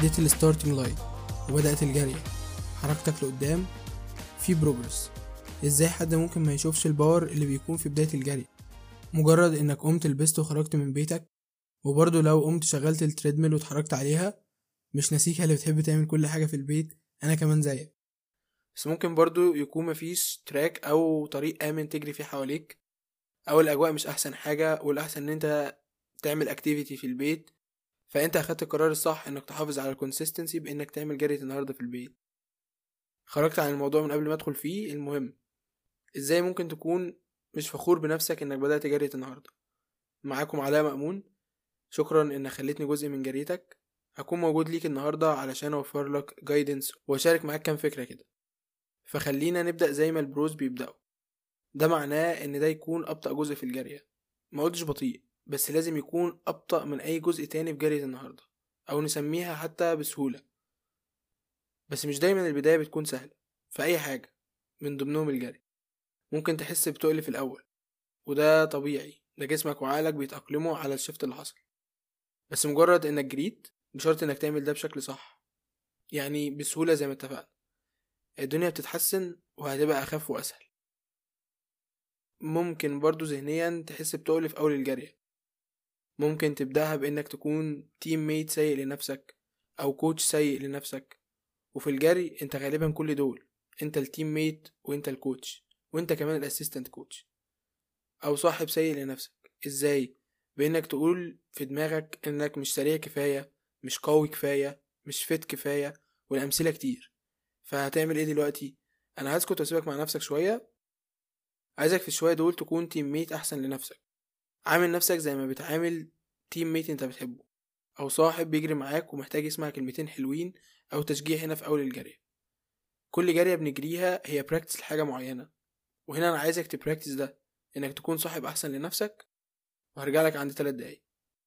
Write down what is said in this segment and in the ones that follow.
عديت الستارتنج لاين وبدأت الجري حركتك لقدام في بروجرس ازاي حد ممكن ما يشوفش الباور اللي بيكون في بداية الجري مجرد انك قمت لبست وخرجت من بيتك وبرضه لو قمت شغلت التريدميل واتحركت عليها مش ناسيك اللي بتحب تعمل كل حاجة في البيت انا كمان زيك بس ممكن برضه يكون مفيش تراك او طريق امن تجري فيه حواليك او الاجواء مش احسن حاجة والاحسن ان انت تعمل اكتيفيتي في البيت فانت اخدت القرار الصح انك تحافظ على الكونسيستنسي بانك تعمل جري النهارده في البيت خرجت عن الموضوع من قبل ما ادخل فيه المهم ازاي ممكن تكون مش فخور بنفسك انك بدأت جرية النهاردة معاكم علاء مأمون شكرا انك خليتني جزء من جريتك هكون موجود ليك النهاردة علشان اوفر لك جايدنس واشارك معاك كام فكرة كده فخلينا نبدأ زي ما البروز بيبدأوا ده معناه ان ده يكون ابطأ جزء في الجرية ما قلتش بطيء بس لازم يكون ابطأ من اي جزء تاني في جرية النهاردة او نسميها حتى بسهولة بس مش دايما البداية بتكون سهلة في اي حاجة من ضمنهم الجري ممكن تحس بتقل في الأول وده طبيعي ده جسمك وعقلك بيتأقلموا على الشفت اللي حصل بس مجرد انك جريت بشرط انك تعمل ده بشكل صح يعني بسهولة زي ما اتفقنا الدنيا بتتحسن وهتبقى أخف وأسهل ممكن برضو ذهنيا تحس بتقل في أول الجري ممكن تبدأها بإنك تكون تيم ميت سيء لنفسك أو كوتش سيء لنفسك وفي الجري انت غالبا كل دول انت التيم ميت وانت الكوتش وانت كمان الاسيستنت كوتش او صاحب سيء لنفسك ازاي بانك تقول في دماغك انك مش سريع كفاية مش قوي كفاية مش فت كفاية والامثلة كتير فهتعمل ايه دلوقتي انا هسكت واسيبك مع نفسك شوية عايزك في الشوية دول تكون تيم ميت احسن لنفسك عامل نفسك زي ما بتعامل تيم ميت انت بتحبه او صاحب بيجري معاك ومحتاج يسمع كلمتين حلوين او تشجيع هنا في اول الجري كل جارية بنجريها هي براكتس لحاجة معينة وهنا أنا عايزك تبراكتس ده إنك تكون صاحب أحسن لنفسك وهرجع لك عند تلات دقايق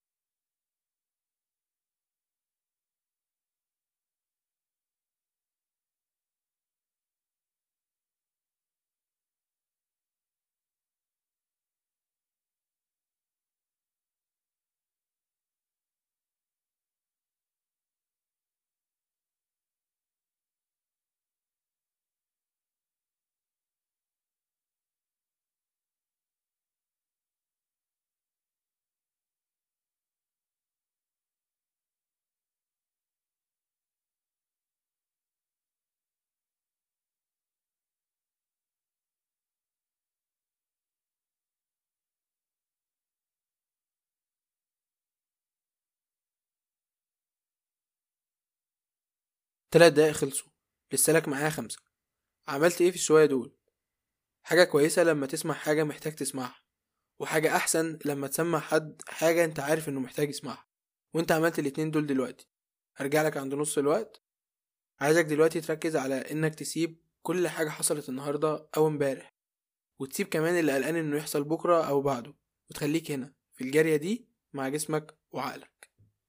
تلات دقايق خلصوا لسه لك معايا خمسة عملت ايه في الشوية دول حاجة كويسة لما تسمع حاجة محتاج تسمعها وحاجة أحسن لما تسمع حد حاجة أنت عارف إنه محتاج يسمعها وأنت عملت الاتنين دول دلوقتي هرجع لك عند نص الوقت عايزك دلوقتي تركز على إنك تسيب كل حاجة حصلت النهاردة أو امبارح وتسيب كمان اللي قلقان إنه يحصل بكرة أو بعده وتخليك هنا في الجارية دي مع جسمك وعقلك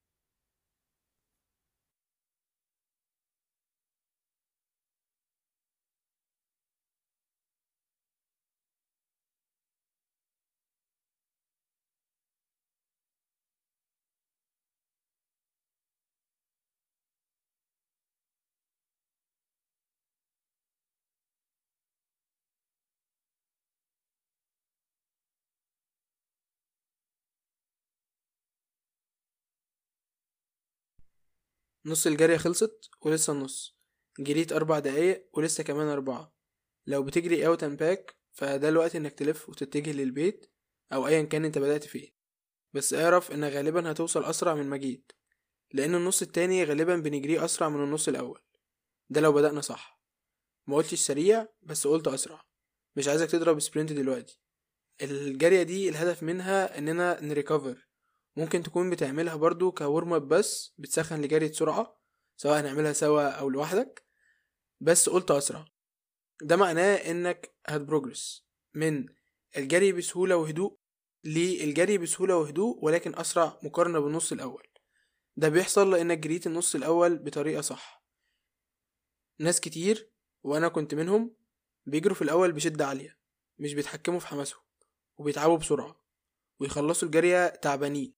نص الجري خلصت ولسه النص جريت أربع دقايق ولسه كمان أربعة لو بتجري أوت أند باك فده الوقت إنك تلف وتتجه للبيت أو أيا كان أنت بدأت فيه بس اعرف إنك غالبا هتوصل أسرع من ما جيت لأن النص التاني غالبا بنجريه أسرع من النص الأول ده لو بدأنا صح ما قلتش سريع بس قلت أسرع مش عايزك تضرب سبرنت دلوقتي الجارية دي الهدف منها إننا نريكفر ممكن تكون بتعملها برضو كورم اب بس بتسخن لجري سرعة سواء هنعملها سوا أو لوحدك بس قلت أسرع ده معناه إنك هتبروجرس من الجري بسهولة وهدوء للجري بسهولة وهدوء ولكن أسرع مقارنة بالنص الأول ده بيحصل لأنك جريت النص الأول بطريقة صح ناس كتير وأنا كنت منهم بيجروا في الأول بشدة عالية مش بيتحكموا في حماسهم وبيتعبوا بسرعة ويخلصوا الجرية تعبانين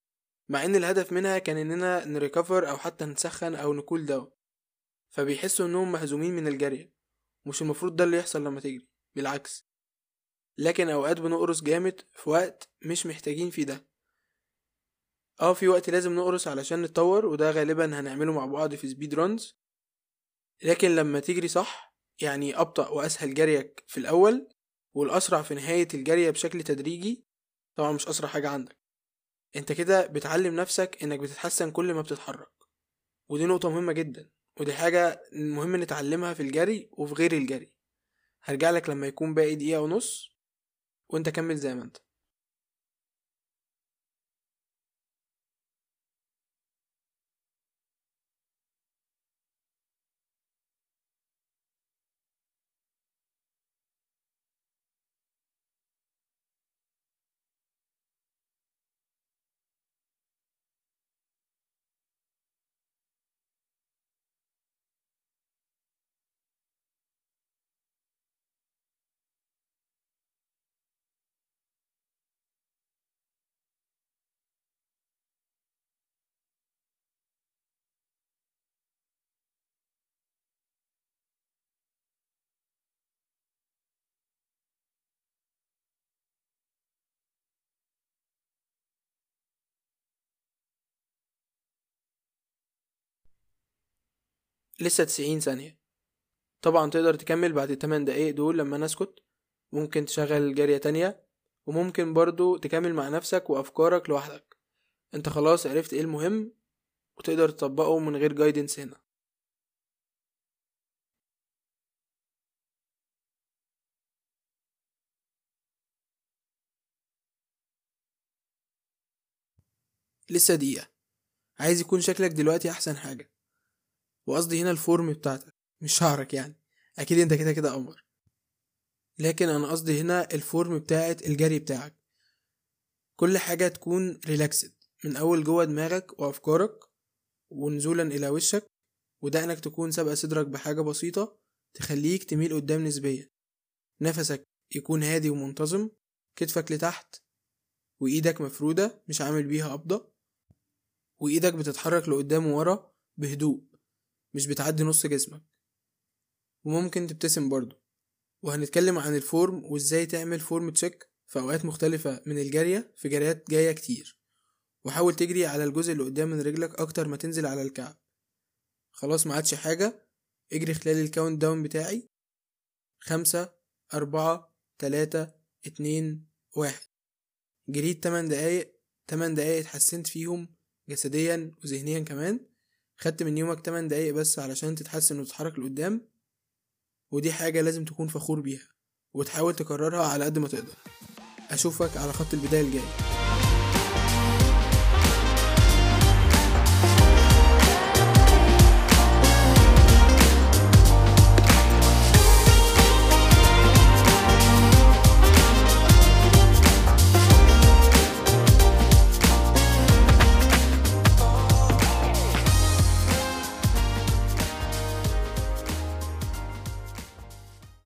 مع ان الهدف منها كان اننا نريكفر او حتى نسخن او نكول داون فبيحسوا انهم مهزومين من الجري مش المفروض ده اللي يحصل لما تجري بالعكس لكن اوقات بنقرص جامد في وقت مش محتاجين فيه ده اه في وقت لازم نقرص علشان نتطور وده غالبا هنعمله مع بعض في سبيد رونز لكن لما تجري صح يعني ابطأ واسهل جريك في الاول والاسرع في نهاية الجري بشكل تدريجي طبعا مش اسرع حاجة عندك انت كده بتعلم نفسك انك بتتحسن كل ما بتتحرك ودي نقطة مهمة جدا ودي حاجة مهم نتعلمها في الجري وفي غير الجري هرجعلك لما يكون باقي دقيقة ونص وانت كمل زي ما انت لسه تسعين ثانية طبعا تقدر تكمل بعد التمن دقايق دول لما نسكت ممكن تشغل جارية تانية وممكن برضو تكمل مع نفسك وأفكارك لوحدك انت خلاص عرفت ايه المهم وتقدر تطبقه من غير جايدنس هنا لسه دقيقة عايز يكون شكلك دلوقتي أحسن حاجة وقصدي هنا الفورم بتاعتك مش شعرك يعني أكيد أنت كده كده قمر لكن أنا قصدي هنا الفورم بتاعت الجري بتاعك كل حاجة تكون ريلاكسد من أول جوه دماغك وأفكارك ونزولا إلى وشك وده إنك تكون سابقة صدرك بحاجة بسيطة تخليك تميل قدام نسبيا نفسك يكون هادي ومنتظم كتفك لتحت وإيدك مفرودة مش عامل بيها قبضة وإيدك بتتحرك لقدام وورا بهدوء مش بتعدي نص جسمك وممكن تبتسم برضه وهنتكلم عن الفورم وازاي تعمل فورم تشيك في أوقات مختلفة من الجارية في جريات جاية كتير وحاول تجري على الجزء اللي قدام من رجلك أكتر ما تنزل على الكعب خلاص ما عادش حاجة اجري خلال الكاونت داون بتاعي خمسة أربعة تلاتة اتنين واحد جريت تمن دقايق تمن دقايق اتحسنت فيهم جسديا وذهنيا كمان خدت من يومك تمن دقايق بس علشان تتحسن وتتحرك لقدام ودي حاجة لازم تكون فخور بيها وتحاول تكررها على قد ما تقدر أشوفك على خط البداية الجاي